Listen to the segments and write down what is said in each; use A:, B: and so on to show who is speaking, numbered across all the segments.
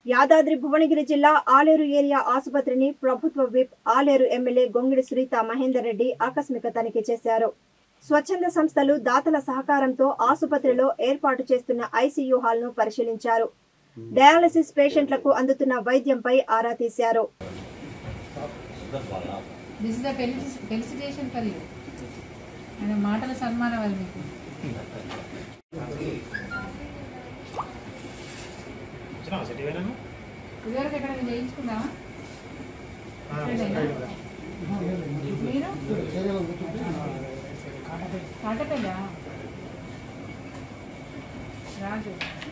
A: యాదాద్రి భువనగిరి జిల్లా ఆలేరు ఏరియా ఆసుపత్రిని ప్రభుత్వ విప్ ఆలేరు ఎమ్మెల్యే గొంగిడి సునీత మహేందర్ రెడ్డి ఆకస్మిక తనిఖీ చేశారు స్వచ్ఛంద సంస్థలు దాతల సహకారంతో ఆసుపత్రిలో ఏర్పాటు చేస్తున్న ఐసీయూ హాల్ ను పరిశీలించారు డయాలసిస్ పేషెంట్లకు అందుతున్న వైద్యంపై ఆరా తీశారు
B: this is the felicitation for you ఆయన మాటల సన్మానం అది మీకు ఇదివరకు ఎక్కడ చేయించుకున్నావా ఇక్కడేనా? మీరు కాటపల్లి రాజు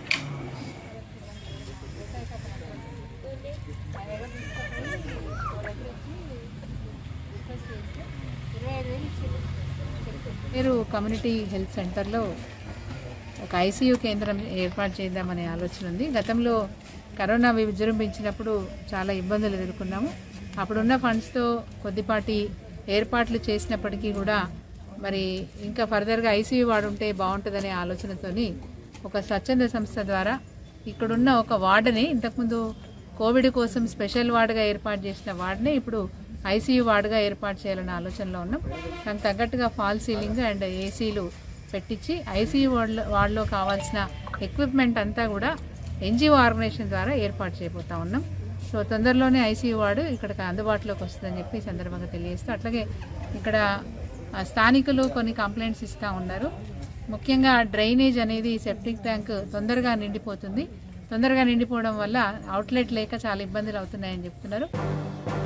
B: మీరు కమ్యూనిటీ హెల్త్ సెంటర్లో ఒక ఐసీయూ కేంద్రం ఏర్పాటు చేద్దామనే ఆలోచన ఉంది గతంలో కరోనా విజృంభించినప్పుడు చాలా ఇబ్బందులు ఎదుర్కొన్నాము అప్పుడున్న ఫండ్స్తో కొద్దిపాటి ఏర్పాట్లు చేసినప్పటికీ కూడా మరి ఇంకా ఫర్దర్గా ఐసీయూ వాడుంటే బాగుంటుందనే ఆలోచనతోని ఒక స్వచ్ఛంద సంస్థ ద్వారా ఇక్కడున్న ఒక వార్డుని ఇంతకుముందు కోవిడ్ కోసం స్పెషల్ వార్డుగా ఏర్పాటు చేసిన వార్డుని ఇప్పుడు ఐసీయూ వార్డుగా ఏర్పాటు చేయాలనే ఆలోచనలో ఉన్నాం దానికి తగ్గట్టుగా ఫాల్ సీలింగ్ అండ్ ఏసీలు పెట్టించి ఐసీయూ వార్డులో వార్డులో కావాల్సిన ఎక్విప్మెంట్ అంతా కూడా ఎన్జిఓ ఆర్గనైజేషన్ ద్వారా ఏర్పాటు చేయబోతా ఉన్నాం సో తొందరలోనే ఐసీయూ వార్డు ఇక్కడికి అందుబాటులోకి వస్తుందని చెప్పి ఈ సందర్భంగా తెలియజేస్తూ అట్లాగే ఇక్కడ ఆ, స్థానికులు కొన్ని కంప్లైంట్స్ ఇస్తూ ఉన్నారు ముఖ్యంగా డ్రైనేజ్ అనేది సెప్టిక్ ట్యాంక్ తొందరగా నిండిపోతుంది తొందరగా నిండిపోవడం వల్ల అవుట్లెట్ లేక చాలా ఇబ్బందులు అవుతున్నాయని చెప్తున్నారు